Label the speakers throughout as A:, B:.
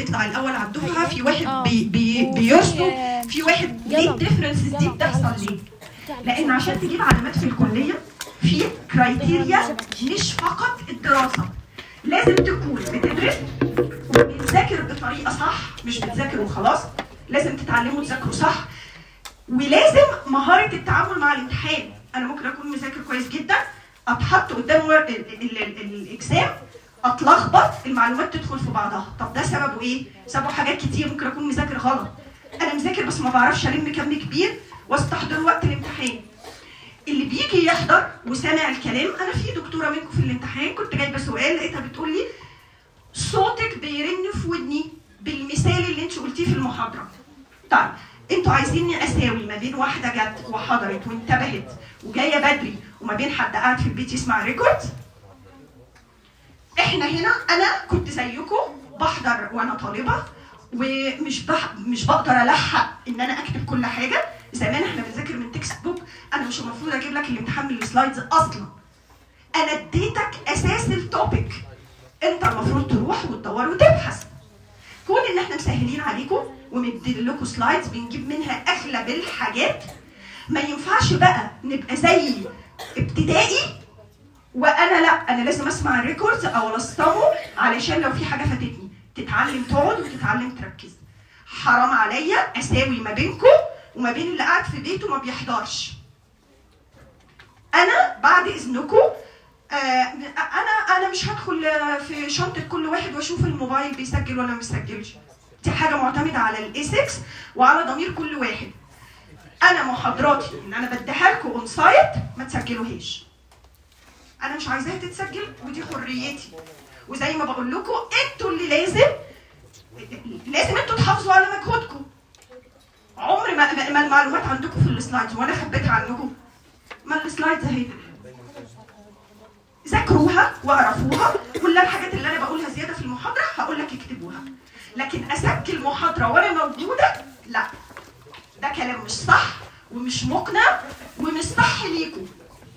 A: بيطلع الاول على الدفعه في واحد بي بي بيرسم في واحد ليه الديفرنسز دي بتحصل ليه؟ لان عشان تجيب علامات في الكليه في كرايتيريا مش فقط الدراسه لازم تكون بتدرس وبتذاكر بطريقه صح مش بتذاكر وخلاص لازم تتعلموا تذاكروا صح ولازم مهاره التعامل مع الامتحان انا ممكن اكون مذاكر كويس جدا اتحط قدام ور- ال- ال- ال- الاكزام اتلخبط المعلومات تدخل في بعضها طب ده سببه ايه سببه حاجات كتير ممكن اكون مذاكر غلط انا مذاكر بس ما بعرفش الم كم كبير واستحضر وقت الامتحان اللي بيجي يحضر وسامع الكلام انا في دكتوره منكم في الامتحان كنت جايبه سؤال لقيتها بتقول لي صوتك بيرن في ودني بالمثال اللي انت قلتيه في المحاضره طيب انتوا عايزيني اساوي ما بين واحده جت وحضرت وانتبهت وجايه بدري وما بين حد قاعد في البيت يسمع ريكورد احنا هنا انا كنت زيكم بحضر وانا طالبه ومش بح... مش بقدر الحق ان انا اكتب كل حاجه زمان احنا بنذاكر من تكست بوك انا مش المفروض اجيب لك الامتحان من السلايدز اصلا انا اديتك اساس التوبيك انت المفروض تروح وتدور وتبحث كون ان احنا مسهلين عليكم ومدين لكم سلايدز بنجيب منها اغلب الحاجات ما ينفعش بقى نبقى زي ابتدائي وانا لا انا لازم اسمع الريكوردز او الصمه علشان لو في حاجه فاتتني تتعلم تقعد وتتعلم تركز حرام عليا اساوي ما بينكم وما بين اللي قاعد في بيته ما بيحضرش انا بعد اذنكم آه انا انا مش هدخل آه، في شنطه كل واحد واشوف الموبايل بيسجل ولا ما بيسجلش دي حاجه معتمده على الايثكس وعلى ضمير كل واحد انا محاضراتي اللي انا بديها لكم اون سايت ما تسجلوهاش انا مش عايزاها تتسجل ودي حريتي وزي ما بقول لكم انتوا اللي لازم لازم انتوا تحافظوا على مجهودكم عمر ما, ما ما المعلومات عندكم في السلايدز وانا خبيتها عنكم ما السلايدز اهي ذاكروها واعرفوها كل الحاجات اللي انا بقولها زياده في المحاضره هقول لك اكتبوها لكن اسجل محاضره وانا موجوده لا ده كلام مش صح ومش مقنع ومش صح ليكم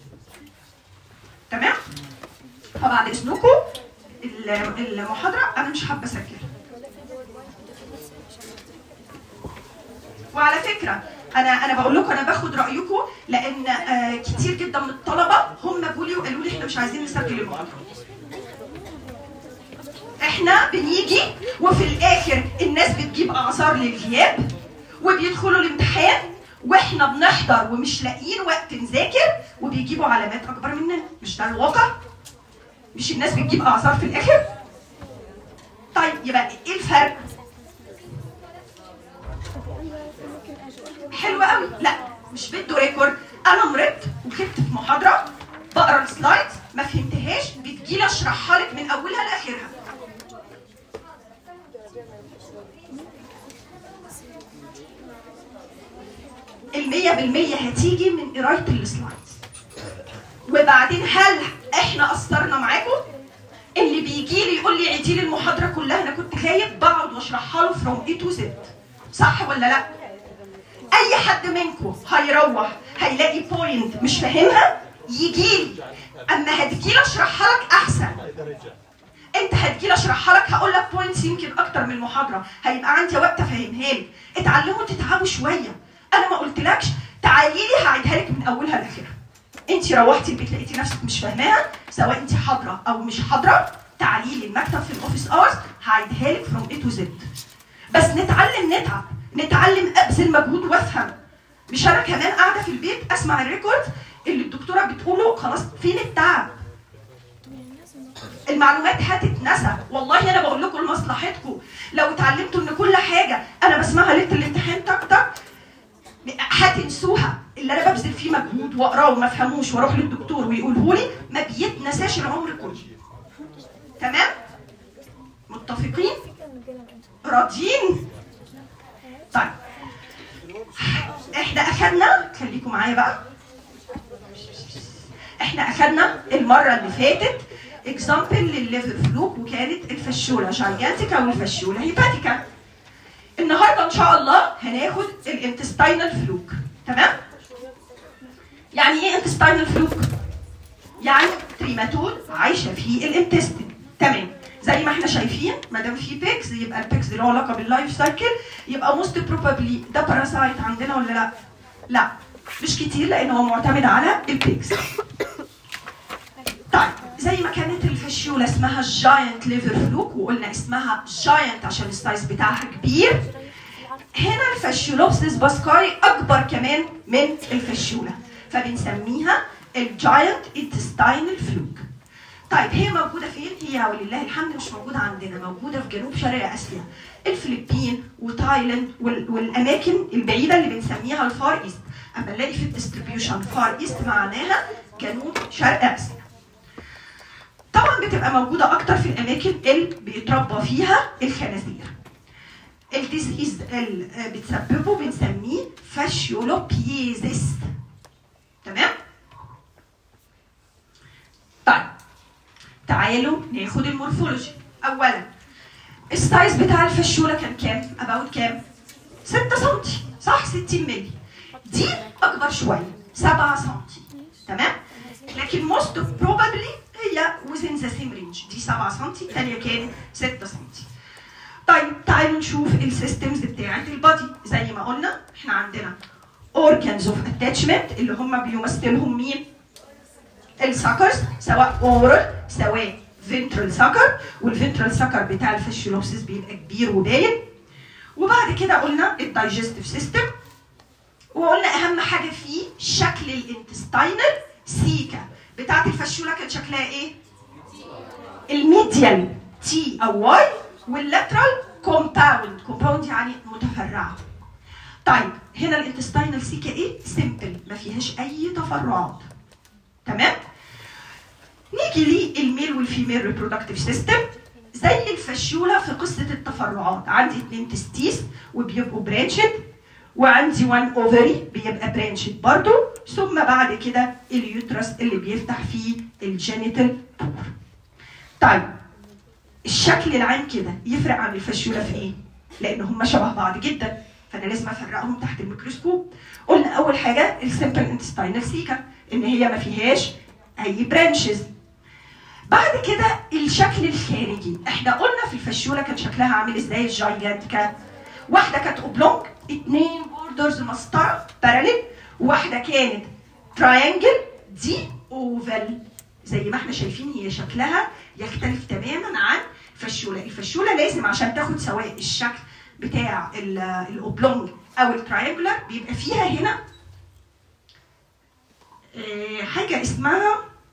A: تمام فبعد اذنكم ال- المحاضره انا مش حابه اسجل وعلى فكره انا انا بقول لكم انا باخد رايكم لان آه كتير جدا من الطلبه هم جوا لي وقالوا لي احنا مش عايزين نسجل المحاضره احنا بنيجي وفي الاخر الناس بتجيب اعذار للغياب وبيدخلوا الامتحان واحنا بنحضر ومش لاقيين وقت نذاكر وبيجيبوا علامات اكبر مننا مش ده الواقع مش الناس بتجيب اعذار في الاخر طيب يبقى ايه الفرق حلو قوي لا مش بده ريكورد انا مرضت وكتبت في محاضره بقرا السلايدز ما فهمتهاش بتجيلي اشرحها لك من اولها لاخرها المية بالمية هتيجي من قراية السلايدز وبعدين هل احنا قصرنا معاكم؟ اللي بيجي لي يقول لي عيدي لي المحاضرة كلها انا كنت غايب بقعد واشرحها له فروم اي تو زد صح ولا لا؟ اي حد منكم هيروح هيلاقي بوينت مش فاهمها يجي لي اما هتجي اشرحها لك احسن انت هتجي لي اشرحها لك هقول لك بوينتس يمكن اكتر من المحاضره هيبقى عندي وقت افهمها لك اتعلموا تتعبوا شويه انا ما قلتلكش تعالي لي هعيدها لك من اولها لاخرها انت روحتي البيت لقيتي نفسك مش فاهماها سواء انت حاضره او مش حاضره تعالي لي المكتب في الاوفيس اورز هعيدها لك فروم اي تو زد بس نتعلم نتعب نتعلم ابذل مجهود وافهم مش انا كمان قاعده في البيت اسمع الريكورد اللي الدكتوره بتقوله خلاص فين التعب المعلومات هتتنسى والله انا بقول لكم لمصلحتكم لو اتعلمتوا ان كل حاجه انا بسمعها ليله الامتحان تك تك هتنسوها اللي انا ببذل فيه مجهود واقراه وما افهموش واروح للدكتور ويقوله لي ما بيتنساش العمر كله تمام متفقين راضيين طيب احنا اخدنا خليكم معايا بقى احنا اخدنا المره اللي فاتت اكزامبل للليفر فلوك وكانت الفشوله جايجانتيكا والفشوله هيباتيكا النهارده ان شاء الله هناخد الانتستينال فلوك تمام يعني ايه انتستينال فلوك يعني تريماتود عايشه في الانتستين تمام زي ما احنا شايفين ما دام في بيكس يبقى البيكس له علاقه باللايف سايكل يبقى موست بروبابلي ده باراسايت عندنا ولا لا؟ لا مش كتير لان هو معتمد على البيكس طيب زي ما كانت الفشيوله اسمها جاينت ليفر فلوك وقلنا اسمها جاينت عشان السايز بتاعها كبير هنا الفاشيولوبسيس باسكاي اكبر كمان من الفاشيولا فبنسميها الجاينت انتستاينال فلوك طيب هي موجوده فين هي ولله الحمد مش موجوده عندنا موجوده في جنوب شرق اسيا الفلبين وتايلاند وال- والاماكن البعيده اللي بنسميها الفار ايست اما نلاقي في الديستريبيوشن فار ايست معناها جنوب شرق اسيا طبعا بتبقى موجوده اكتر في الاماكن اللي بيتربى فيها الخنازير الديزيز اللي بتسببه بنسميه فاشيولوبيزيس تمام طيب تعالوا ناخد المورفولوجي اولا السايز بتاع الفشوله كان كام اباوت كام 6 سم صح 60 مللي دي اكبر شويه 7 سم تمام لكن موست بروبابلي هي within the same range دي 7 سم الثانيه كانت 6 سم طيب تعالوا نشوف السيستمز بتاعت البادي زي ما قلنا احنا عندنا organs of attachment اللي هم بيمثلهم مين؟ السكرز سواء اورال سواء فينترال سكر والفينترال سكر بتاع الفاشيولوبسيس بيبقى كبير وباين وبعد كده قلنا الدايجستيف سيستم وقلنا اهم حاجه فيه شكل الانتستاينال سيكا بتاعت الفاشيولا كان شكلها ايه؟ الميديال تي او واي واللاترال كومباوند كومباوند يعني متفرعه طيب هنا الانتستاينال سيكا ايه؟ سيمبل ما فيهاش اي تفرعات تمام؟ نيجي للميل والفيميل ريبرودكتيف سيستم زي الفشوله في قصه التفرعات عندي اتنين تستيس وبيبقوا برانشد وعندي وان اوفري بيبقى برانشد برضو ثم بعد كده اليوترس اللي بيفتح فيه الجينيتال بور طيب الشكل العام كده يفرق عن الفشوله في ايه؟ لان هم شبه بعض جدا فانا لازم افرقهم تحت الميكروسكوب قلنا اول حاجه السمبل انتستاينال سيكا ان هي ما فيهاش اي برانشز بعد كده الشكل الخارجي احنا قلنا في الفشوله كان شكلها عامل ازاي الجايجانتيكا واحده كانت اوبلونج اتنين بوردرز مسطره باراليل وواحده كانت تراينجل دي اوفال زي ما احنا شايفين هي شكلها يختلف تماما عن الفشوله الفشوله لازم عشان تاخد سواء الشكل بتاع ال- الاوبلونج او التراينجولار بيبقى فيها هنا آه، حاجه اسمها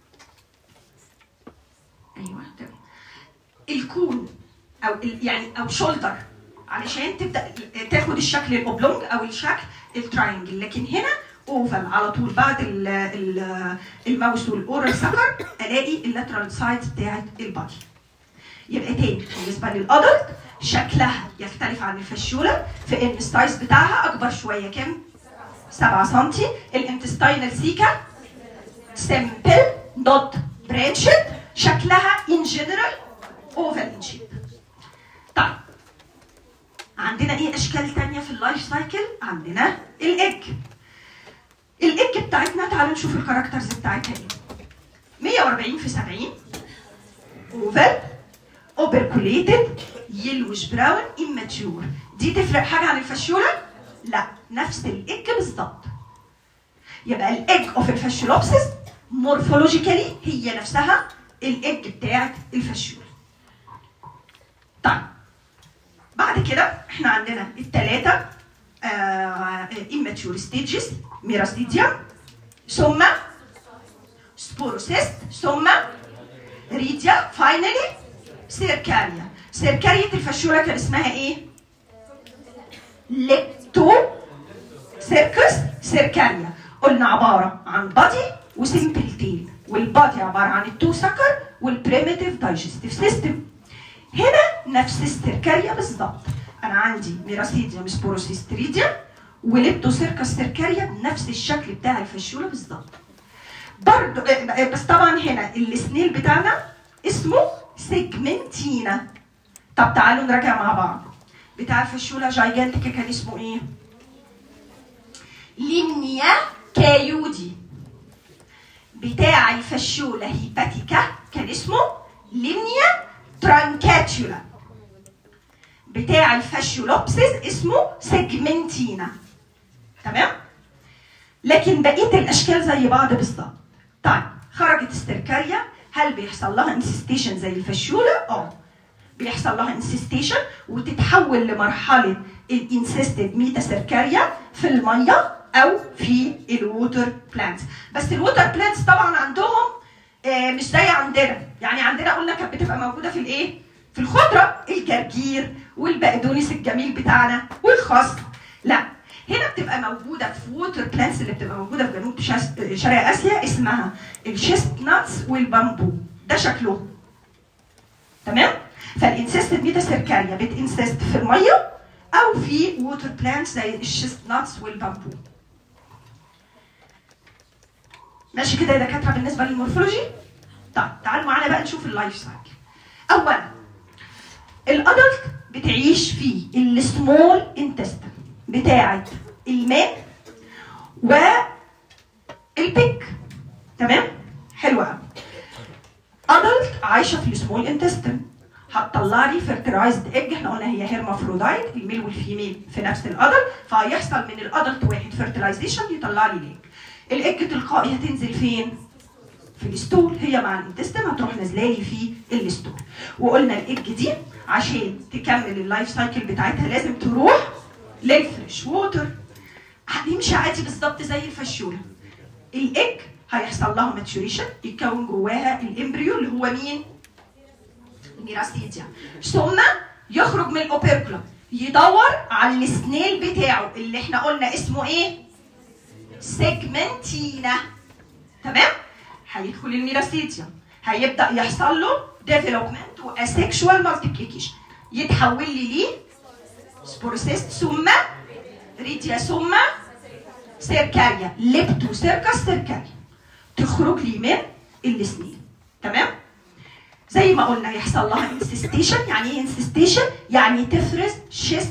A: ايوه تمام الكون او ال- يعني او شولدر علشان تبدا تاخد الشكل الاوبلونج او الشكل التراينجل لكن هنا اوفال على طول بعد ال ال الماوس والاورال سكر الاقي اللاترال سايد بتاعت البادي يبقى تاني بالنسبه للادلت شكلها يختلف عن الفشوله في ان السايز بتاعها اكبر شويه كام 7 سم الانتستاينال سيكا سمبل نوت برانشد شكلها ان جنرال اوفال ان شيب طيب عندنا ايه اشكال تانية في اللايف سايكل عندنا الايج الايج بتاعتنا تعالوا نشوف الكاركترز بتاعتها ايه 140 في 70 اوفال اوبركوليتد يلوش براون اماتيور دي تفرق حاجه عن الفشوله لا نفس الايج بالظبط يبقى الايج اوف الفاشيولوبسيس مورفولوجيكالي هي نفسها الايج بتاعت الفاشيولا طيب بعد كده احنا عندنا الثلاثه immature stages ميراستيديا ثم سبوروسيست ثم ريديا فاينلي سيركاريا سيركاريا الفاشيولا كان اسمها ايه؟ ليبتو سيركس سيركاريا قلنا عباره عن بادي وسيمبل تيل والبادي عباره عن التو سكر والبريميتيف دايجستيف سيستم هنا نفس السيركاريا بالظبط انا عندي ميراسيديوم سبوروسيستريديا وليبتو سيركس سيركاريا بنفس الشكل بتاع الفشوله بالظبط برضو بس طبعا هنا السنيل بتاعنا اسمه سيجمنتينا طب تعالوا نراجع مع بعض بتاع الفشوله جايجانتيكا كان اسمه ايه؟ ليمنيا كايودي بتاع الفشوله هيباتيكا كان اسمه ليمنيا ترانكاتيولا بتاع الفاشيولوبسيس اسمه سيجمنتينا تمام لكن بقيه الاشكال زي بعض بالظبط طيب خرجت استركاريا هل بيحصل لها انسستيشن زي الفاشيولا اه بيحصل لها انسستيشن وتتحول لمرحله الانسستد ميتاسيركاريا في الميه او في الووتر بلانتس بس الووتر بلانتس طبعا عندهم آه، مش زي عندنا يعني عندنا قلنا كانت بتبقى موجوده في الايه في الخضره الجرجير والبقدونس الجميل بتاعنا والخس لا هنا بتبقى موجوده في ووتر بلانتس اللي بتبقى موجوده في جنوب شاس- شرق اسيا اسمها الشيست ناتس والبامبو ده شكلهم تمام فالانسيستد ميتاسيركاريا بتنسست في الميه او في ووتر بلانتس زي الشيست ناتس والبامبو ماشي كده يا دكاتره بالنسبه للمورفولوجي طيب تعالوا معانا بقى نشوف اللايف سايكل اولا الادلت بتعيش في السمول انتستين بتاعه الماء والبيك تمام حلو قوي ادلت عايشه في السمول انتستين هتطلع لي فيرترايزد ايج احنا قلنا هي هيرمافرودايت الميل والفيميل في نفس الادلت فهيحصل من الادلت واحد فيرتلايزيشن يطلع لي الايج الايج تلقائي هتنزل فين؟ في الستول هي مع الانتستين هتروح نازله لي في الستول وقلنا الايج دي عشان تكمل اللايف سايكل بتاعتها لازم تروح للفريش ووتر هتمشي عادي بالظبط زي الفشوله الايج هيحصل لها ماتوريشن يتكون جواها الامبريو اللي هو مين؟ الميراسيديا ثم يخرج من الاوبيركولا يدور على السنيل بتاعه اللي احنا قلنا اسمه ايه؟ سيجمنتينا تمام؟ هيدخل الميراسيديا هيبدا يحصل له ديفلوبمنت واسexual مالتيبليكيشن يتحول لي ليه سبورسيست ثم ريديا ثم سيركاريا ليبتو سيركس سيركاريا تخرج لي من السنين تمام زي ما قلنا يحصل لها انسستيشن يعني ايه انسستيشن يعني تفرز شيست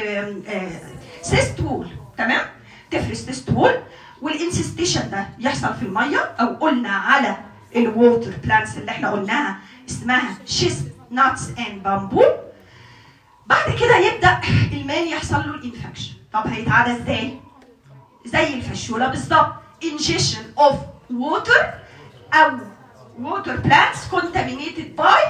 A: سيست وول تمام تفرز سيست وول والانسستيشن ده يحصل في الميه او قلنا على الووتر بلانتس اللي احنا قلناها اسمها شيست ناتس اند بامبو بعد كده يبدا المان يحصل له الانفكشن طب هيتعدى ازاي زي الفشوله بالظبط ingestion of water او water plants contaminated by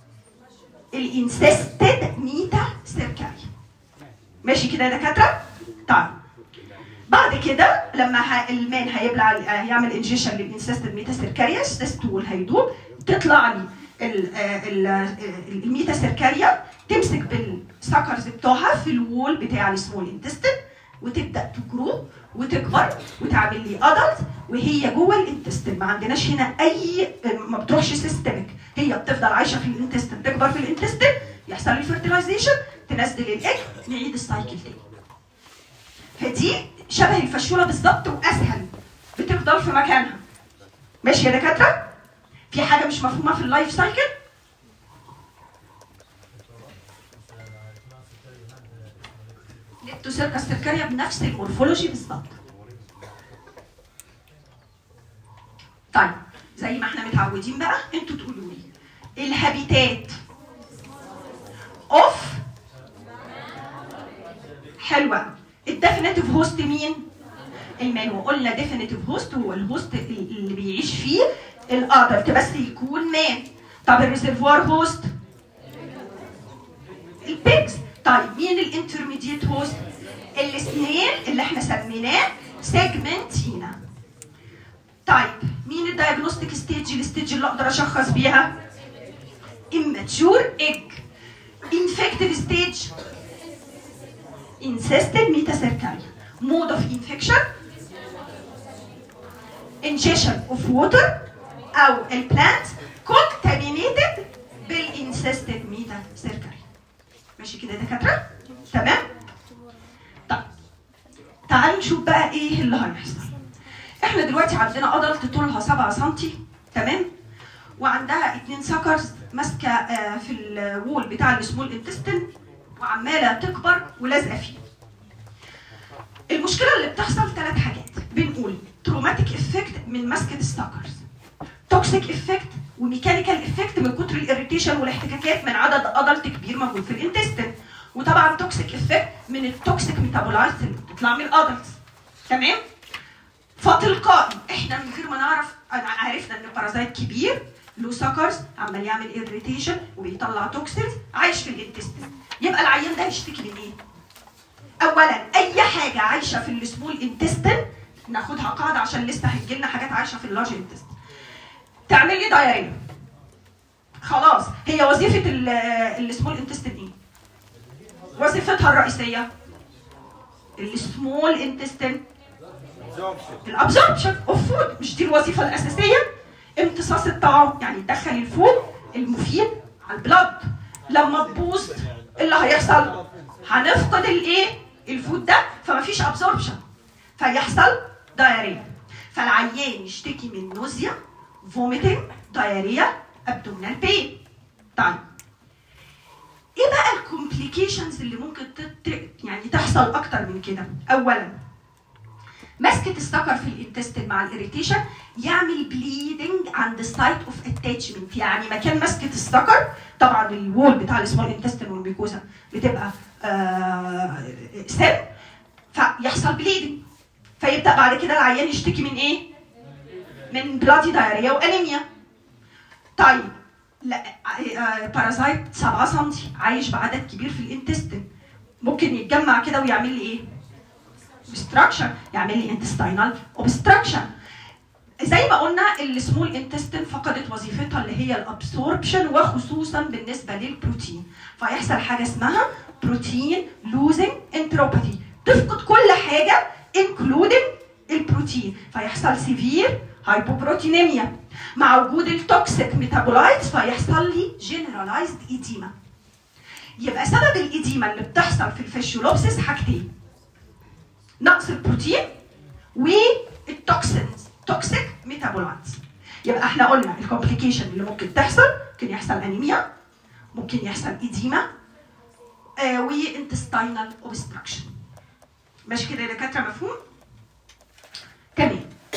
A: الانسستد ميتا سيركاريا ماشي كده يا دكاتره طيب بعد كده لما ه- المان هيبلع هيعمل انجيشن للانسستد ميتا سيركاريا السيستول هيدوب تطلع لي ال- ال- ال- الميتا سيركاريا تمسك بالسكرز بتوعها في الوول بتاع السمول انتستين وتبدا تجرو وتكبر وتعمل لي ادلت وهي جوه الانتستين ما عندناش هنا اي ما بتروحش سيستمك هي بتفضل عايشه في الانتستين تكبر في الانتستين يحصل لي فيرتلايزيشن تنزل الايج نعيد السايكل تاني فدي شبه الفشوله بالظبط واسهل بتفضل في مكانها ماشي يا دكاتره في حاجه مش مفهومه في اللايف سايكل ليبتوسيركس سيركاريا بنفس المورفولوجي بالظبط طيب زي ما احنا متعودين بقى انتوا تقولوا لي الهابيتات اوف حلوه الديفينيتيف هوست مين؟ المان وقلنا ديفينيتيف هوست هو الهوست اللي بيعيش فيه الادلت بس يكون مان طب الريزرفوار هوست البيجز طيب مين الانترميديت هوست السنيل اللي احنا سميناه سيجمنتينا طيب مين الدايجنوستيك ستيج الستيج اللي اقدر اشخص بيها immature egg infective stage incested metacercalia mode of infection ingestion of water او البلانت contaminated بالانسستد metacercalia ماشي كده يا دكاتره تمام طيب تعالوا نشوف بقى ايه اللي هيحصل احنا دلوقتي عندنا ادلت طولها 7 سم تمام وعندها اتنين سكرز ماسكه آه، في الوول بتاع السمول انتستين وعماله تكبر ولازقه فيه المشكله اللي بتحصل ثلاث حاجات بنقول تروماتيك افكت من مسكه السكرز توكسيك افكت وميكانيكال افكت من كتر الاريتيشن والاحتكاكات من عدد ادلت كبير موجود في الانتستين وطبعا توكسيك افكت من التوكسيك ميتابولايتس اللي بتطلع من الادلتس تمام فتلقائي احنا من غير ما نعرف عرفنا ان البارازايت كبير له سكرز عمال يعمل اريتيشن وبيطلع توكسينز عايش في الانتستين يبقى العيان ده هيشتكي من ايه؟ اولا اي حاجه عايشه في السمول انتستين ناخدها قاعده عشان لسه هيجي لنا حاجات عايشه في اللارج انتستين تعمل لي دايريا خلاص هي وظيفه السمول انتستين ايه؟ وظيفتها الرئيسيه السمول انتستين الابزوربشن اوف فود مش دي الوظيفه الاساسيه امتصاص الطعام يعني تدخل الفود المفيد على البلد لما تبوظ اللي هيحصل هنفقد الايه الفود ده فمفيش ابزوربشن فيحصل دايريا فالعيان يشتكي من نوزيا فوميتنج دايريا ابدومينال بين طيب ايه بقى الكومبليكيشنز اللي ممكن تت... يعني تحصل اكتر من كده اولا مسكه السكر في الانتستين مع الاريتيشن يعمل بليدنج عند السايت اوف اتاتشمنت يعني مكان مسكه السكر طبعا الوول بتاع السمول انتستين والميكوزا بتبقى آه سن فيحصل بليدنج فيبدا بعد كده العيان يشتكي من ايه؟ من بلادي دايريا وانيميا طيب لا بارازايت 7 سم عايش بعدد كبير في الانتستين ممكن يتجمع كده ويعمل لي ايه؟ obstruction يعمل لي intestinal obstruction زي ما قلنا السمول انتستين فقدت وظيفتها اللي هي الابسوربشن وخصوصا بالنسبه للبروتين فيحصل حاجه اسمها بروتين لوزنج انتروباثي تفقد كل حاجه انكلودنج البروتين فيحصل سيفير هايبوبروتينيميا مع وجود التوكسيك ميتابولايتس فيحصل لي جنرالايزد ايديما يبقى سبب الايديما اللي بتحصل في الفيشيولوبسيس حاجتين نقص البروتين والتوكسينز توكسيك ميتابولايتس يبقى احنا قلنا الكومبليكيشن اللي ممكن تحصل ممكن يحصل انيميا ممكن يحصل ايديما آه وانتستينال اوبستراكشن ماشي كده يا دكاتره مفهوم؟ تمام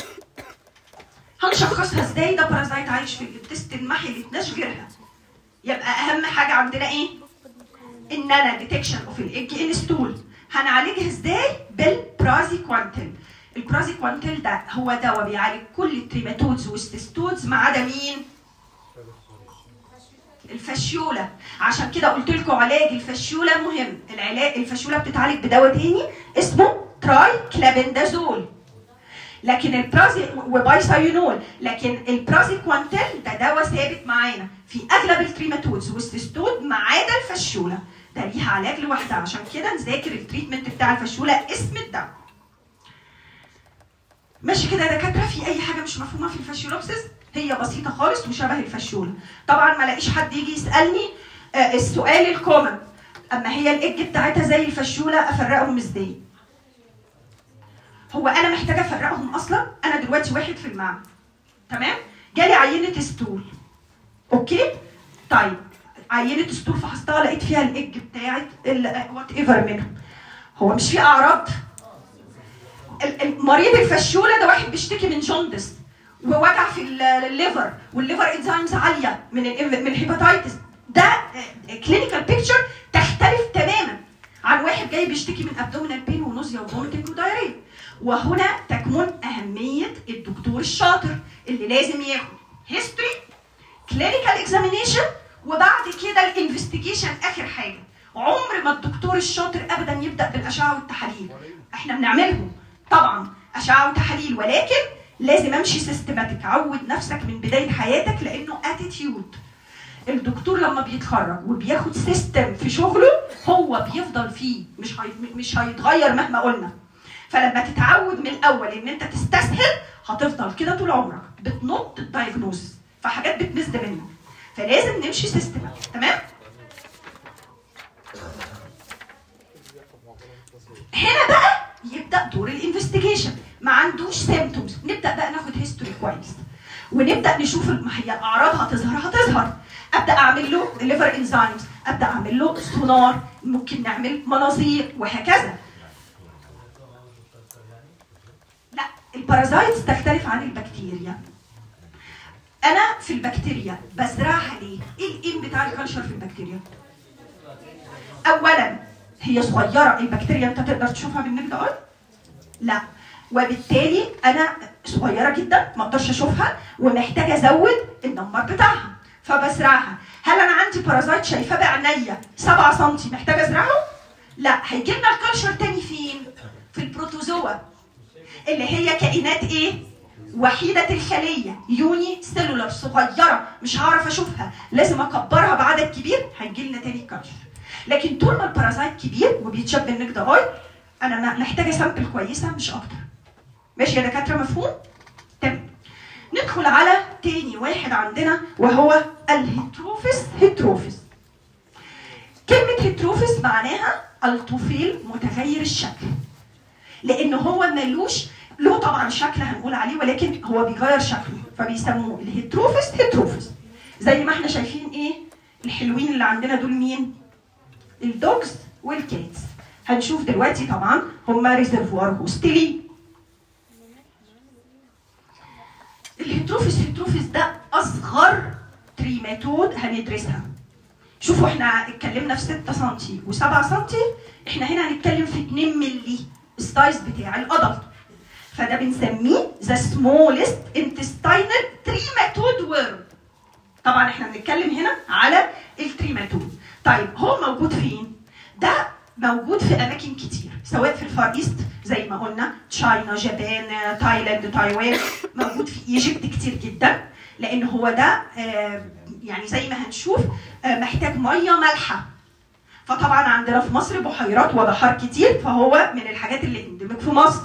A: هنشخصها ازاي ده بارازايت عايش في الانتستين ما حيلتناش غيرها يبقى اهم حاجه عندنا ايه؟ ان انا ديتكشن اوف الايج انستول هنعالجها ازاي؟ بالبرازي كوانتل البرازي كوانتل ده هو دواء بيعالج كل التريماتودز والستستودز ما عدا مين؟ الفشيوله عشان كده قلت لكم علاج الفشيوله مهم العلاج الفشيوله بتتعالج بدواء تاني اسمه تراي كلابندازول لكن البرازي وبايسايونول لكن البرازي كوانتل ده دواء ثابت معانا في اغلب التريماتودز والستستود ما عدا الفشوله ده ليها علاج لوحدها عشان كده نذاكر التريتمنت بتاع الفشوله اسم الدواء ماشي كده يا دكاتره في اي حاجه مش مفهومه في الفاشيولوبسيس هي بسيطه خالص وشبه الفشوله طبعا ما لاقيش حد يجي يسالني آه السؤال الكومن اما هي الاج بتاعتها زي الفشوله افرقهم ازاي هو انا محتاجه افرقهم اصلا انا دلوقتي واحد في المعمل تمام جالي عينه ستول اوكي طيب عينه ستول فحصتها لقيت فيها الاج بتاعت وات ايفر منهم هو مش في اعراض مريض الفشوله ده واحد بيشتكي من جوندس ووجع في الليفر والليفر انزيمز عاليه من ال من الهيباتيتس ده كلينيكال بيكتشر تختلف تماما عن واحد جاي بيشتكي من ابدومينال بين ونوزيا وفوميتنج ودايريا وهنا تكمن اهميه الدكتور الشاطر اللي لازم ياخد هيستوري كلينيكال اكزامينيشن وبعد كده الانفستيجيشن اخر حاجه عمر ما الدكتور الشاطر ابدا يبدا بالاشعه والتحاليل احنا بنعملهم طبعا اشعه وتحاليل ولكن لازم امشي سيستماتيك عود نفسك من بدايه حياتك لانه اتيتيود الدكتور لما بيتخرج وبياخد سيستم في شغله هو بيفضل فيه مش هي... مش هيتغير مهما قلنا فلما تتعود من الاول ان انت تستسهل هتفضل كده طول عمرك بتنط الدايجنوز فحاجات بتمز منك فلازم نمشي سيستماتيك تمام هنا بقى يبدا دور الانفستيجيشن ما عندوش سيمتومز نبدا بقى ناخد هيستوري كويس ونبدا نشوف ما هي الاعراض هتظهر هتظهر ابدا اعمل له ليفر انزيمز ابدا اعمل له سونار ممكن نعمل مناظير وهكذا لا البارازايتس تختلف عن البكتيريا انا في البكتيريا بزرعها ليه؟ ايه الايم بتاع الكالتشر في البكتيريا؟ اولا هي صغيره البكتيريا انت تقدر تشوفها بالنجد اي؟ لا وبالتالي انا صغيره جدا ما اقدرش اشوفها ومحتاجه ازود النمبر بتاعها فبزرعها هل انا عندي بارازايت شايفاه بعينيا 7 سم محتاجه ازرعه؟ لا هيجي لنا الكالتشر تاني فين؟ في البروتوزوا اللي هي كائنات ايه؟ وحيدة الخلية يوني سيلولر صغيرة مش هعرف اشوفها لازم اكبرها بعدد كبير هيجي لنا تاني الكالتشر لكن طول ما البارازايت كبير وبيتشاب النجد اي انا ما- محتاجه سامبل كويسه مش اكتر ماشي يا دكاتره مفهوم تمام ندخل على تاني واحد عندنا وهو الهيتروفيس هيتروفيس كلمة هيتروفيس معناها الطفيل متغير الشكل لأن هو ملوش له طبعا شكل هنقول عليه ولكن هو بيغير شكله فبيسموه الهيتروفيس هيتروفيس زي ما احنا شايفين ايه الحلوين اللي عندنا دول مين؟ الدوجز والكيتس هنشوف دلوقتي طبعا هما ريزرفوار هوستلي الهيتروفيس هيتروفيس ده اصغر تريماتود هندرسها شوفوا احنا اتكلمنا في 6 سم و7 سم احنا هنا هنتكلم في 2 مللي السايز بتاع الادلت فده بنسميه ذا سمولست انتستينال تريماتود وورم طبعا احنا بنتكلم هنا على التريماتود طيب هو موجود فين ده موجود في اماكن كتير سواء في الفار ايست زي ما قلنا تشاينا جابان تايلاند تايوان موجود في ايجيبت كتير جدا لان هو ده آه، يعني زي ما هنشوف آه، محتاج ميه مالحه فطبعا عندنا في مصر بحيرات وبحار كتير فهو من الحاجات اللي اندمج في مصر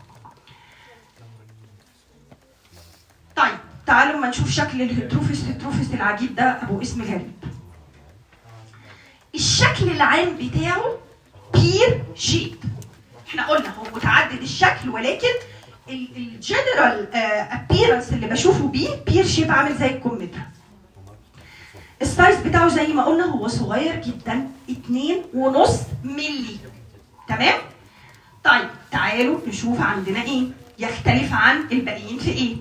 A: طيب تعالوا ما نشوف شكل الهيتروفيس هيتروفيس العجيب ده ابو اسم غريب الشكل العام بتاعه بير شيب احنا قلنا هو متعدد الشكل ولكن الجنرال ابييرنس اللي بشوفه بيه بير شيب عامل زي الكمثرى السايز بتاعه زي ما قلنا هو صغير جدا اتنين ونص ملي تمام طيب تعالوا نشوف عندنا ايه يختلف عن الباقيين في ايه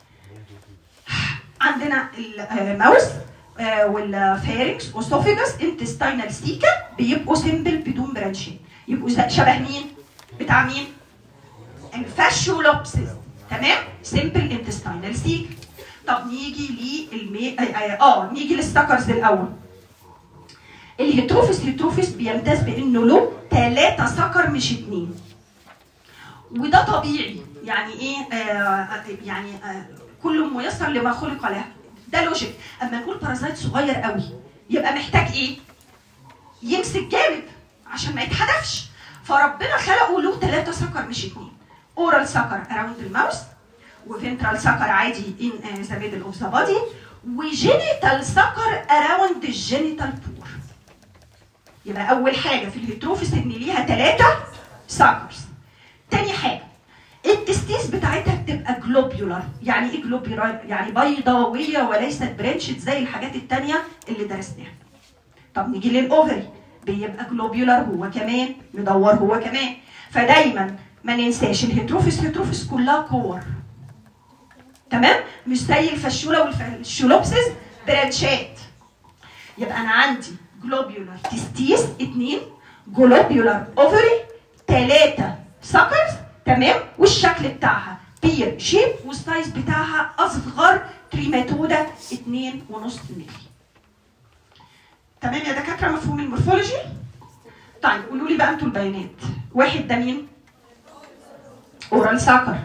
A: عندنا الماوس آه، والفاركس اوسوفيجاس انتستينال سيكا بيبقوا سيمبل بدون برانشين يبقوا زي- شبه مين بتاع مين الفاشولوبسيس تمام سيمبل انتستينال سيكا طب نيجي للمي اه, آه نيجي للسكرز الاول الهيتروفيس هيتروفيس بيمتاز بانه له ثلاثة سكر مش اتنين وده طبيعي يعني ايه آه يعني آه كل ميسر لما خلق له ده لوجيك اما نقول بارازايت صغير قوي يبقى محتاج ايه يمسك جامد عشان ما يتحدفش فربنا خلقه له ثلاثة سكر مش اتنين اورال سكر اراوند الماوس وفنترال سكر عادي ان ذا ميدل اوف ذا بادي وجينيتال سكر اراوند الجينيتال بور يبقى اول حاجه في الهيتروفيس ان ليها ثلاثة سكرز تاني حاجه التستيس بتاعتها بتبقى جلوبيولار يعني ايه جلوبيولار يعني بيضاويه وليست برانشد زي الحاجات التانية اللي درسناها طب نيجي للاوفري بيبقى جلوبيولار هو كمان مدور هو كمان فدايما ما ننساش الهيتروفيس هيتروفيس كلها كور تمام مش زي الفشوله والشولوبسيس برانشات يبقى انا عندي جلوبيولار تستيس اثنين جلوبيولار اوفري ثلاثة سكرز تمام والشكل بتاعها بير شيب والسايز بتاعها اصغر تريماتودا اتنين ونص مللي تمام يا دكاتره مفهوم المورفولوجي طيب قولوا لي بقى انتوا البيانات واحد ده مين اورال سكر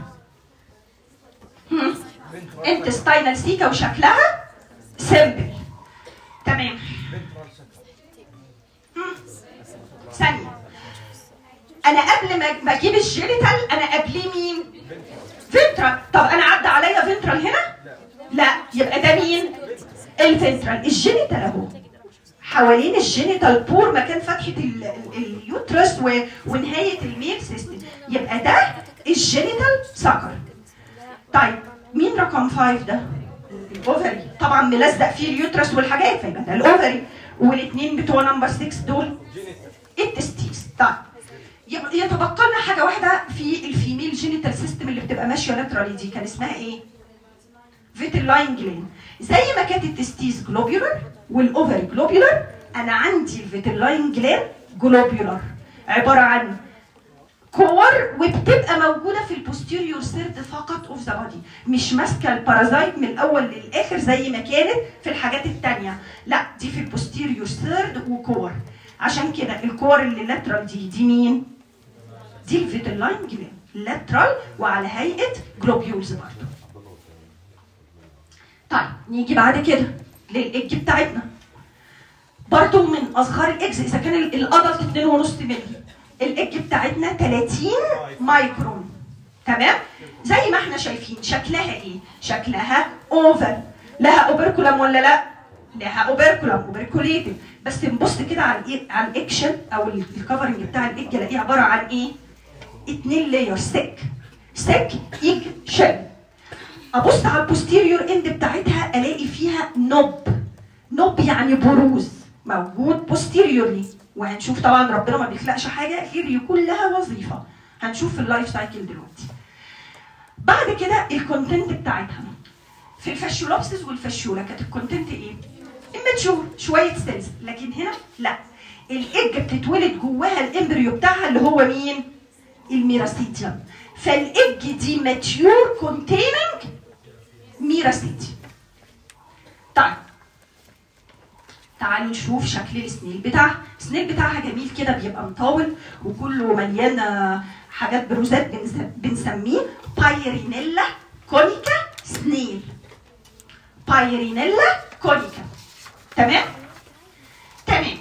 A: انتستاينال سيكا وشكلها سيمبل تمام هم. ثانية أنا قبل ما ما أجيب الجينيتال أنا قبليه مين؟ فنترال طب أنا عدى عليا فنترال هنا؟ لا يبقى ده مين؟ الفنترال الجينيتال أهو حوالين الجينيتال بور مكان فتحة ال- ال- اليوترس و- ونهاية الميل سيستم يبقى ده الجينيتال سكر طيب مين رقم 5 ده؟ الاوفري طبعا ملزق فيه اليوترس والحاجات فيبقى ده الاوفري والاثنين بتوع نمبر 6 دول التستيس طيب يبقى يتبقى لنا حاجه واحده في الفيميل جينيتال سيستم اللي بتبقى ماشيه لاترالي دي كان اسمها ايه؟ فيتلاين جلاند زي ما كانت التستيس جلوبيولار والاوفري جلوبيولار انا عندي الفيتلاين جلاند جلوبيولار عباره عن كور وبتبقى موجوده في البوستيريور سيرد فقط اوف ذا بادي مش ماسكه البارازايت من الاول للاخر زي ما كانت في الحاجات التانية لا دي في البوستيريور سيرد وكور عشان كده الكور اللي لاترال دي دي مين دي الفيتلاين جلاند لاترال وعلى هيئه جلوبيولز برضه طيب نيجي بعد كده للايج بتاعتنا برضه من اصغر الاكس اذا كان الادلت 2.5 مللي الايج بتاعتنا 30 مايكرون تمام زي ما احنا شايفين شكلها ايه شكلها اوفل لها اوبركولم ولا لا لها اوبركولم اوبركوليتد بس نبص كده على الايه على الاكشن او الكفرنج بتاع الايج الاقيه عباره عن ايه اتنين لاير سك سك ايج شل ابص على البوستيريور اند بتاعتها الاقي فيها نوب نوب يعني بروز موجود بوستيريورلي وهنشوف طبعا ربنا ما بيخلقش حاجه غير يكون لها وظيفه هنشوف في اللايف سايكل دلوقتي بعد كده الكونتنت بتاعتها في الفاشيولوبسس والفاشيولا كانت الكونتنت ايه؟ اماتشور شويه سيلز لكن هنا لا الايج بتتولد جواها الامبريو بتاعها اللي هو مين؟ الميراستيديوم فالايج دي ماتيور كونتيننج ميراستيديوم طيب تعالوا نشوف شكل السنيل بتاعها السنيل بتاعها جميل كده بيبقى مطول وكله مليان حاجات بروزات بنسميه بايرينيلا كونيكا سنيل بايرينيلا كونيكا تمام تمام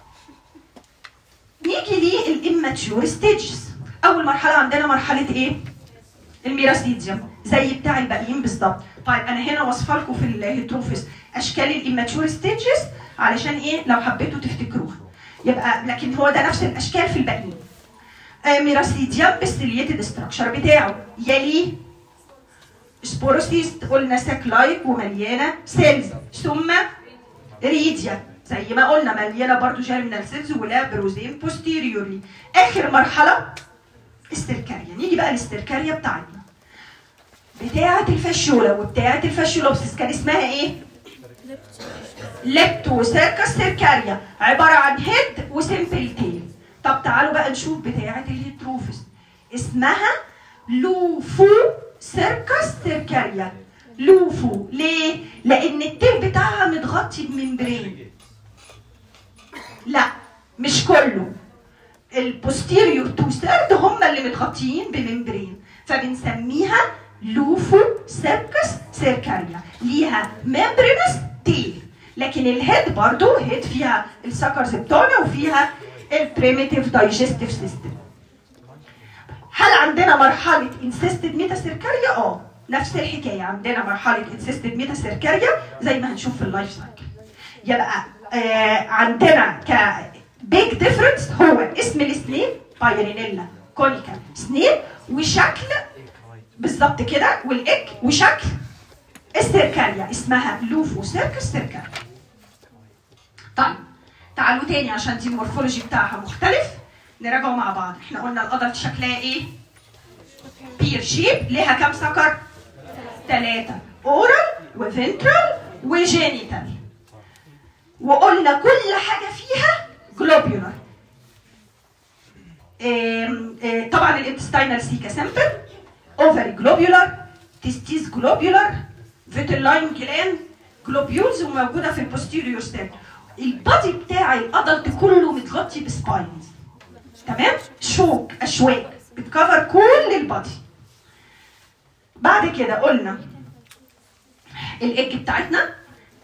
A: نيجي للاماتشور ستيجز اول مرحله عندنا مرحله ايه الميراستيديوم زي بتاع الباقيين بالظبط طيب انا هنا واصفه لكم في الهيتروفيس اشكال الاماتشور ستيجز علشان ايه لو حبيتوا تفتكروها يبقى لكن هو ده نفس الاشكال في الباقيين آه ميراستيديوم بالسيليتد ستراكشر بتاعه يليه سبوروسيست قلنا ساك لايك ومليانه سيلز ثم ريديا زي ما قلنا مليانه برضو جيرمينال سيلز ولا بروزين بوستيريورلي اخر مرحله استركاريا نيجي بقى الاستركاريا بتاعتنا بتاعه الفاشيولا وبتاعه الفاشيولوبسس كان اسمها ايه ليبتو سيركس سيركاريا عباره عن هيد وسيمبل تيل طب تعالوا بقى نشوف بتاعه الهيتروفيس اسمها لوفو سيركس سيركاريا لوفو ليه؟ لأن التيل بتاعها متغطي بممبرين لا مش كله البوستيريور تو سيرد هم اللي متغطيين بممبرين فبنسميها لوفو سيركس سيركاريا ليها ممبرينس تيل لكن الهيد برضو هيد فيها السكرز بتوعنا وفيها البريميتيف دايجستيف سيستم هل عندنا مرحله انسيستد ميتا سيركاريا اه نفس الحكايه عندنا مرحله انسيستد ميتا سيركاريا زي ما هنشوف في اللايف سايكل يبقى آه عندنا ك بيج ديفرنس هو اسم السنيل بايرينيلا كونيكا سنيل وشكل بالظبط كده والاك وشكل السيركاريا اسمها لوفو سيركس سيركاريا طيب تعالوا تاني عشان دي المورفولوجي بتاعها مختلف نراجعه مع بعض احنا قلنا الادلت شكلها ايه بير شيب ليها كام سكر ثلاثة اورال وفنترال وجينيتال وقلنا كل حاجة فيها جلوبيولار طبعا الانتستينال سيكا سمبل اوفري جلوبيولار تستيز جلوبيولار فيتلاين جلان جلوبيولز وموجوده في البوستيريور ستيب البادي بتاع الادلت كله متغطي بسباينز تمام شوك اشواك بتكفر كل البادي بعد كده قلنا الايج بتاعتنا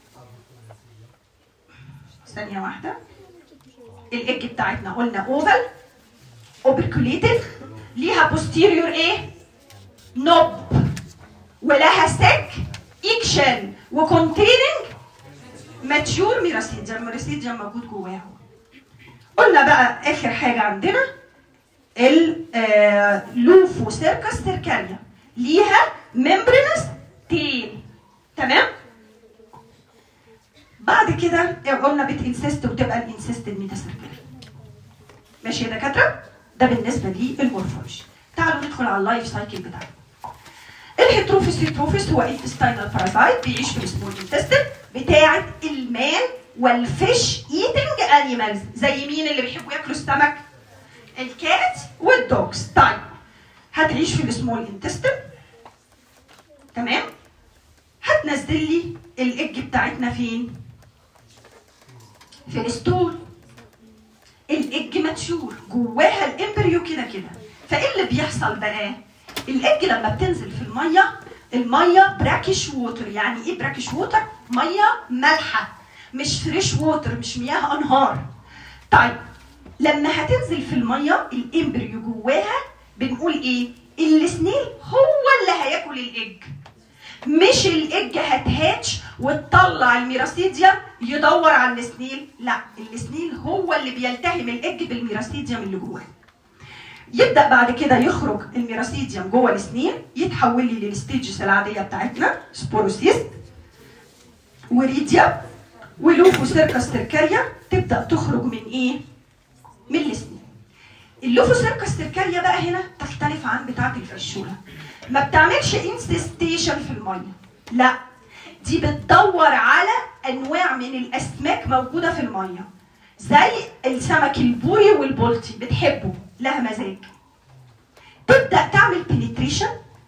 A: ثانيه واحده الايج بتاعتنا قلنا اوفل اوبركوليتد ليها بوستيريور ايه نوب ولها سك اكشن وكونتيننج ماتيور ميراسيديا الميراسيديا موجود جواها قلنا بقى اخر حاجه عندنا اللوفو سيركس سيركاليا ليها ممبرينس تيل تمام بعد كده قلنا بتنسست وتبقى الانسستد ميتاسيركاليا ماشي يا دكاتره ده بالنسبه للمورفولوجي تعالوا ندخل على اللايف سايكل بتاعنا والهيتروفيس هيتروفيس هو انتستينال بارازايت بيعيش في السمول انتستين بتاعه المان والفيش ايتنج انيمالز زي مين اللي بيحبوا ياكلوا السمك الكات والدوجز طيب هتعيش في السمول انتستين تمام هتنزل لي الاج بتاعتنا فين في الستول الاج ماتشور جواها الامبريو كده كده فايه اللي بيحصل بقى الاج لما بتنزل في الميه الميه براكش ووتر يعني ايه براكش ووتر ميه مالحه مش فريش ووتر مش مياه انهار طيب لما هتنزل في الميه الامبريو جواها بنقول ايه السنيل هو اللي هياكل الاج مش الاج هتهاتش وتطلع الميراسيديوم يدور على السنيل لا السنيل هو اللي بيلتهم الاج بالميراسيديوم اللي جواه يبدا بعد كده يخرج الميراسيديوم جوه السنين يتحول لي للستيجز العاديه بتاعتنا سبوروسيست وريديا ولوفوسيركس تركاريا تبدا تخرج من ايه؟ من السنين. اللوفوسيركس تركاريا بقى هنا تختلف عن بتاعه الفشوله. ما بتعملش انسستيشن في الميه. لا دي بتدور على انواع من الاسماك موجوده في الميه. زي السمك البوري والبولتي بتحبه لها مزاج. تبدا تعمل بنتريشن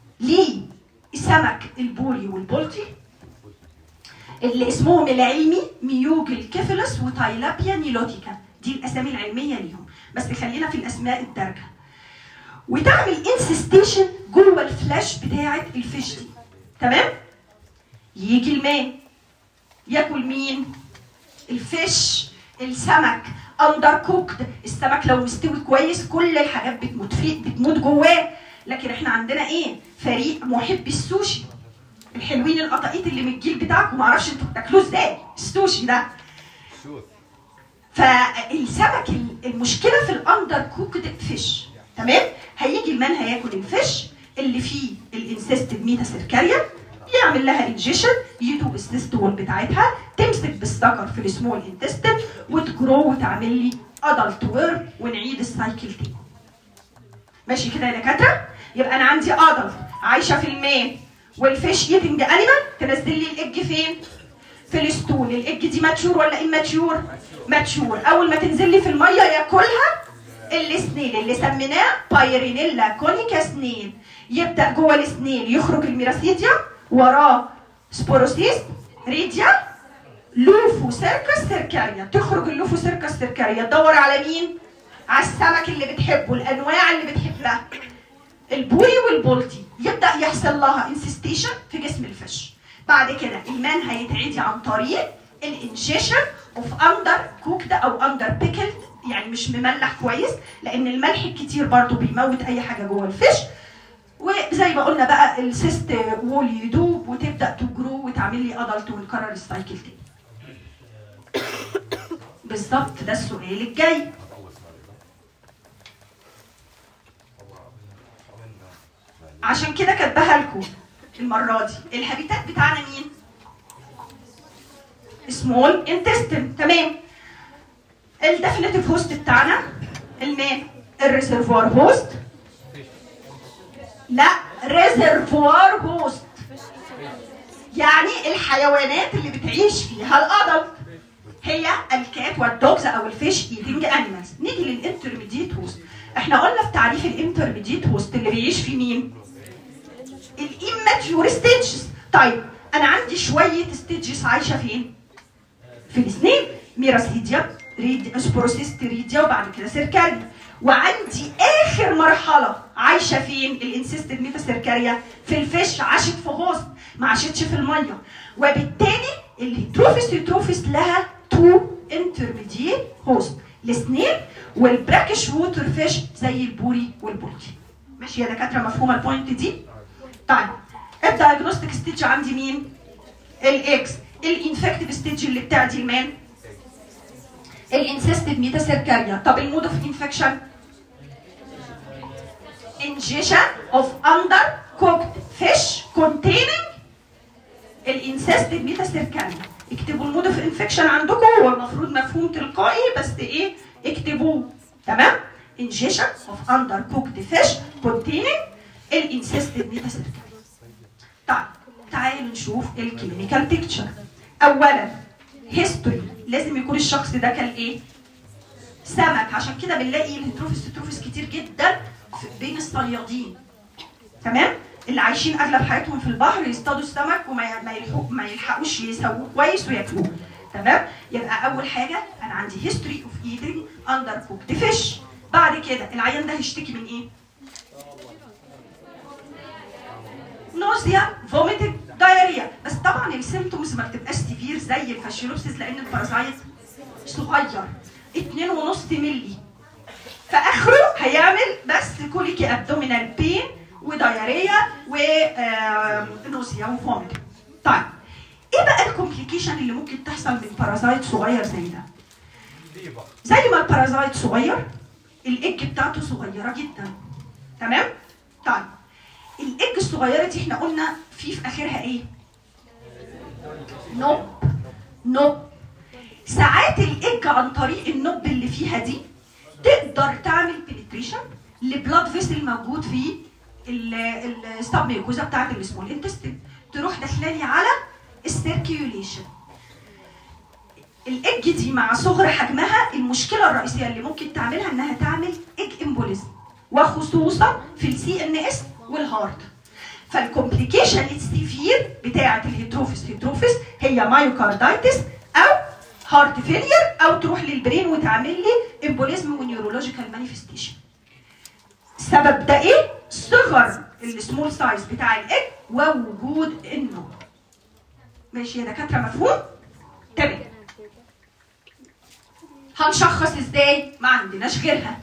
A: للسمك البوري والبولتي اللي اسمهم العلمي ميوجل كيفلس وتايلابيا نيلوتيكا دي الاسامي العلميه ليهم بس خلينا في الاسماء الدارجه وتعمل انسستيشن جوه الفلاش بتاعه الفيش دي تمام يجي الماء ياكل مين الفيش السمك اندر كوكد السمك لو مستوي كويس كل الحاجات بتموت فيه بتموت جواه لكن احنا عندنا ايه فريق محبي السوشي الحلوين القطاقيط اللي من الجيل بتاعكم معرفش انتوا بتاكلوه ازاي السوشي ده فالسمك المشكله في الاندر كوكد فيش تمام هيجي المان هياكل الفيش اللي فيه الانسيستد ميتا سيركاريا يعمل لها انجيشن يدوب السيستول بتاعتها تمسك بالسكر في السمول انتستين وتجرو وتعمل لي ادلت ويرم ونعيد السايكل تاني ماشي كده يا دكاتره يبقى انا عندي ادلت عايشه في الماء والفيش ايتنج انيمال تنزل لي الاج فين؟ في الستول، الاج دي ماتشور ولا اماتشور؟ ماتشور، اول ما تنزل لي في الميه ياكلها السنيل اللي سميناه بايرينيلا كونيكا سنيل، يبدا جوه السنيل يخرج الميراسيديوم وراه سبوروسيست ريديا لوفو سيركس سيركاريا، تخرج اللوفو سيركس سيركاريا تدور على مين؟ على السمك اللي بتحبه، الانواع اللي بتحبها. البوري والبولتي يبدا يحصل لها انسستيشن في جسم الفش بعد كده المان هيتعدي عن طريق الانجيشن اوف اندر كوكد او اندر بيكلد يعني مش مملح كويس لان الملح الكتير برضو بيموت اي حاجه جوه الفش وزي ما قلنا بقى السيست وول يدوب وتبدا تجرو وتعمل لي ادلت ونكرر السايكل تاني بالظبط ده السؤال الجاي عشان كده كاتباها لكم المره دي الهابيتات بتاعنا مين سمول انتستين تمام الديفينيتيف هوست بتاعنا الماء الريزرفوار هوست لا ريزرفوار هوست يعني الحيوانات اللي بتعيش فيها الادلت هي الكات والدوجز او الفيش ايتنج انيمالز نيجي للانترميديت هوست احنا قلنا في تعريف الانترميديت هوست اللي بيعيش في مين الاماتيور ستيجز طيب انا عندي شويه ستيجز عايشه فين في الاثنين ميراسيديا ريد سبروسيست ريديا وبعد كده سيركاريا وعندي اخر مرحله عايشه فين الانسيستد ميتا سيركاريا في الفيش عاشت في هوست ما عاشتش في الميه وبالتالي الهيتروفيس هيتروفيس لها تو انترميديت هوست السنيل والبراكش ووتر فيش زي البوري والبولتي ماشي يا دكاتره مفهومه البوينت دي طيب الدايجنوستيك ستيج عندي مين الاكس الانفكتيف ستيج اللي بتاعتي المان الانسيستد ميتا سيركاريا طب المود اوف انفكشن ingestion of under cooked fish containing الانسيستد ميتا سيركاريا اكتبوا المود اوف انفكشن عندكم هو المفروض مفهوم تلقائي بس ايه اكتبوه تمام ingestion of under cooked fish containing الانسيستد ميتا سيركاريا طيب تعالوا نشوف الكلينيكال بيكتشر اولا هيستوري لازم يكون الشخص ده كان ايه سمك عشان كده بنلاقي الهيتروفيس هيتروفيس كتير جدا في- بين الصيادين تمام اللي عايشين اغلب حياتهم في البحر يصطادوا السمك وما ما يلحقوا ما يلحقوش يسووه كويس وياكلوه تمام يبقى اول حاجه انا عندي هيستوري اوف ايتنج اندر كوكد فيش بعد كده العيان ده هيشتكي من ايه نوزيا فوميتنج دايريا بس طبعا السيمتومز ما بتبقاش سيفير زي الفاشيولوبسيس لان البارازايت صغير 2.5 مللي فاخره هيعمل بس كوليكي ابدومينال بين ودايريا ونوزيا وفوميتنج طيب ايه بقى الكومبليكيشن اللي ممكن تحصل من بارازايت صغير زي ده زي ما البارازايت صغير الايج بتاعته صغيره جدا تمام طيب الايج الصغيره دي احنا قلنا في في اخرها ايه نوب نوب ساعات الايج عن طريق النوب اللي فيها دي تقدر تعمل بنتريشن لبلاد فيسل موجود في الستاب ميوكوزا بتاعت السمول انتستين تروح داخلالي على السيركيوليشن الايج دي مع صغر حجمها المشكله الرئيسيه اللي ممكن تعملها انها تعمل ايج امبوليزم وخصوصا في السي ان اس والهارت فالكومبليكيشن السيفير بتاعه الهيتروفيس هيتروفيس هي مايوكاردايتس او هارت فيلير او تروح للبرين وتعمل لي امبوليزم ونيورولوجيكال مانيفستيشن السبب ده ايه صغر السمول سايز بتاع الايج ووجود النوم ماشي يا دكاتره مفهوم تمام هنشخص ازاي ما عندناش غيرها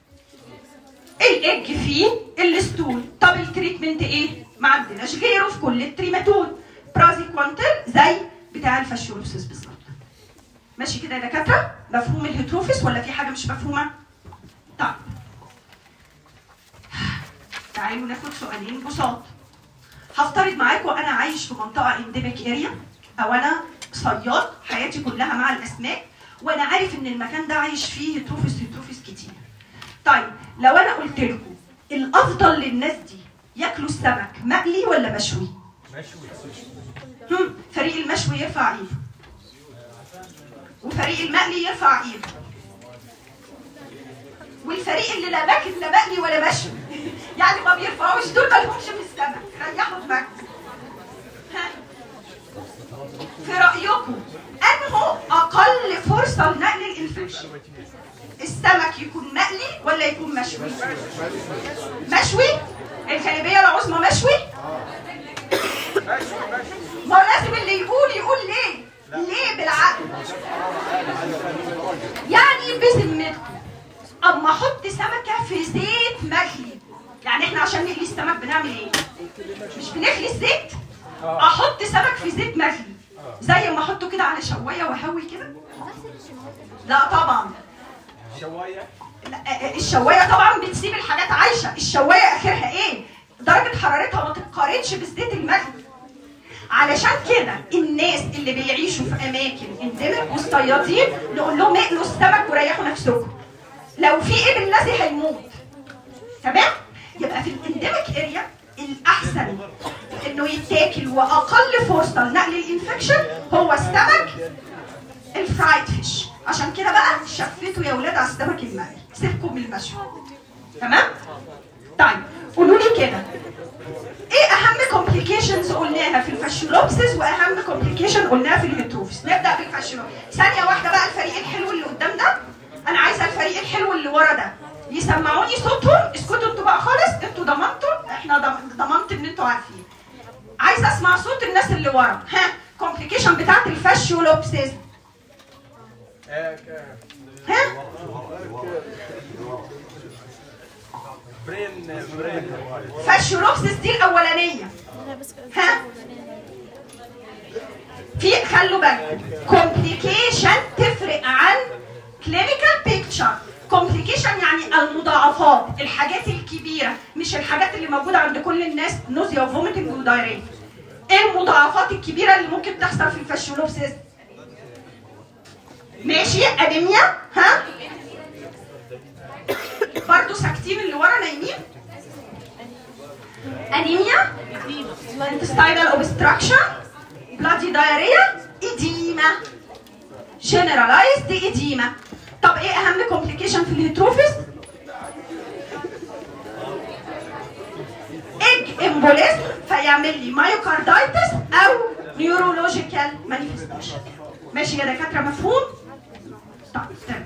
A: الايج فيه الستول طب التريتمنت ايه ما عندناش غيره في كل التريماتود برازيكوانتل زي بتاع الفاشيولوبسيس بالظبط ماشي كده يا دكاتره مفهوم الهيتروفيس ولا في حاجه مش مفهومه طيب تعالوا ناخد سؤالين بساط هفترض معاكم انا عايش في منطقه انديميك اريا او انا صياد حياتي كلها مع الاسماك وانا عارف ان المكان ده عايش فيه هيتروفيس هيتروفيس كتير طيب لو انا قلت لكم الافضل للناس دي ياكلوا السمك مقلي ولا مشوي هم فريق المشوي يرفع ايده وفريق المقلي يرفع ايده والفريق اللي لا باكل لا مقلي ولا مشوي يعني ما بيرفعوش دول ما لهمش في السمك ريحوا دماغكم ها في رايكم انه اقل فرصه لنقل الانفكشن السمك يكون مقلي ولا يكون مشوي مشوي الكاريبيه العظمى مشوي ما هو لازم اللي يقول يقول ليه ليه بالعقل يعني بذمتكم اما احط سمكه في زيت مغلي يعني احنا عشان نقلي السمك بنعمل ايه مش بنخلي الزيت احط سمك في زيت مغلي زي ما احطه كده على شوايه واهوي كده لا طبعا
B: شوايه
A: لا، الشوايه طبعا بتسيب الحاجات عايشه الشوايه اخرها ايه درجه حرارتها ما تتقارنش بالزيت المغلي علشان كده الناس اللي بيعيشوا في اماكن اندمج والصيادين نقول لهم اقلوا السمك وريحوا نفسكم لو في ابن الذي هيموت تمام يبقى في الاندمج اريا الاحسن انه يتاكل واقل فرصه لنقل الانفكشن هو السمك الفرايد فيش عشان كده بقى شفتوا يا ولاد على السمك المقلي سيبكم من المشوي تمام طيب قولوا لي كده ايه اهم كومبليكيشنز قلناها في الفاشيولوبسيس واهم كومبليكيشن قلناها في الهيتروفيس نبدا بالفاشيولوبسيس ثانيه واحده بقى الفريق الحلو اللي قدام ده انا عايزه الفريق الحلو اللي ورا ده يسمعوني صوتهم اسكتوا انتوا بقى خالص انتوا ضمنتوا احنا ضم- ضمنت ان انتوا عارفين عايزه اسمع صوت الناس اللي ورا ها كومبليكيشن بتاعت الفاشيولوبسيس ها
B: برين برين
A: فاشيولوبسيس دي الاولانيه ها في خلوا بالكم كومبليكيشن تفرق عن كلينيكال بيكتشر كومبليكيشن يعني المضاعفات الحاجات الكبيره مش الحاجات اللي موجوده عند كل الناس نوزيا وفوميتنج ودايريا ايه المضاعفات الكبيره اللي ممكن تحصل في الفاشيولوبسيس ماشي انيميا ها برضه ساكتين اللي ورا نايمين انيميا intestinal obstruction bloody diarrhea edema generalized edema طب ايه اهم complication في الهيتروفيس ايج امبوليزم فيعمل لي مايوكاردايتس او نيورولوجيكال مانيفستيشن ماشي يا دكاتره مفهوم طيب تمام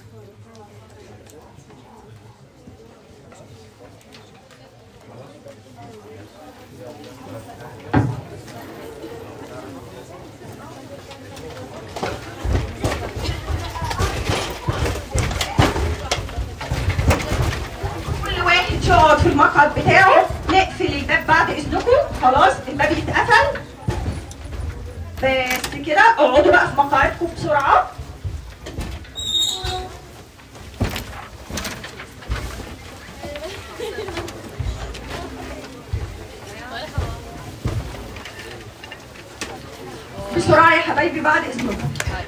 A: كل واحد يقعد في المقعد بتاعه نقفل الباب بعد اذنكم خلاص الباب يتقفل بس كده اقعدوا بقى في مقاعدكم بسرعه بسرعه يا حبايبي بعد اذنكم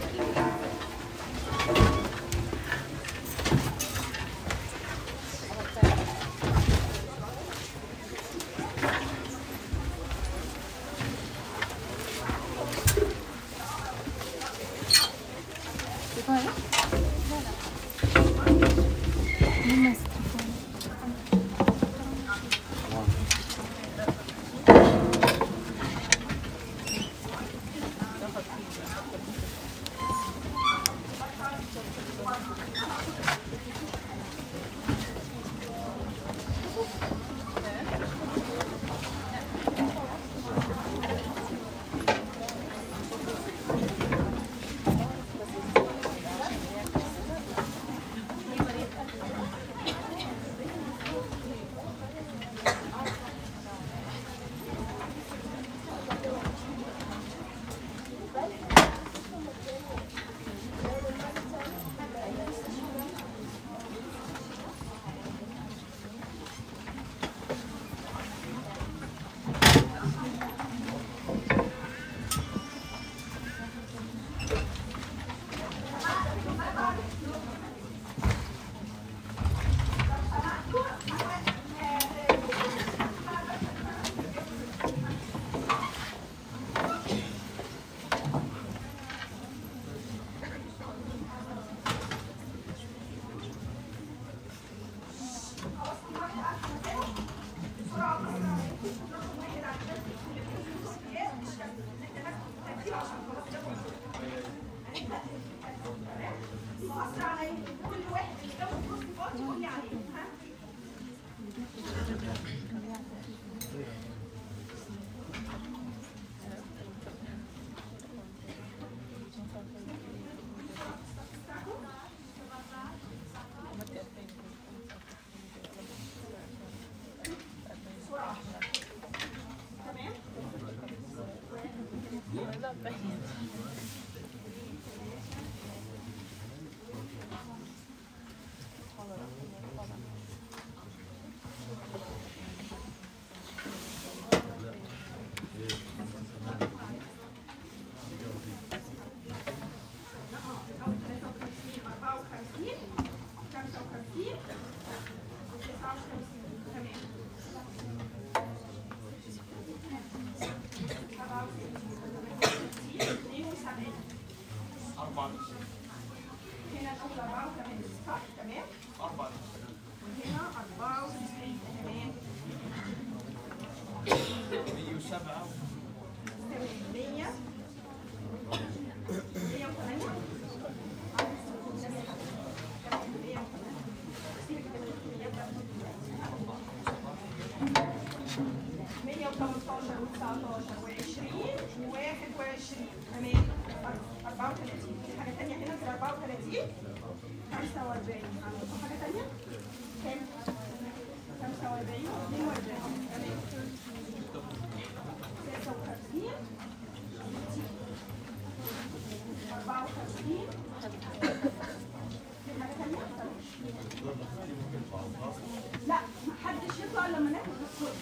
A: لا محدش يطلع لما ناكل الكل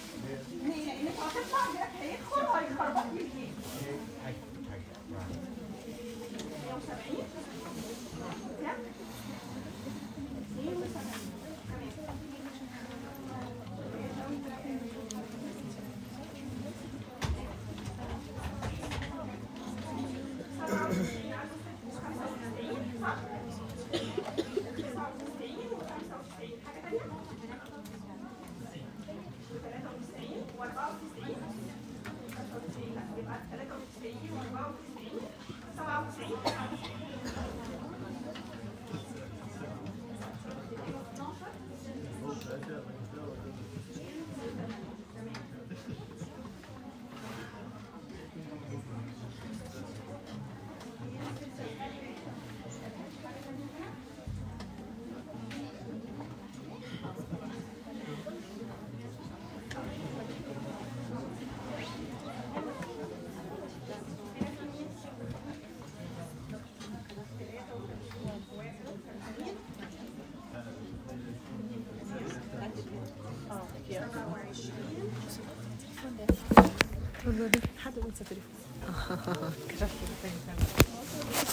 A: لان هتطلع غيرك هيدخل وهيخربط لي البيت 170 كام؟ 72 تمام
B: حد انسى تليفون كشفت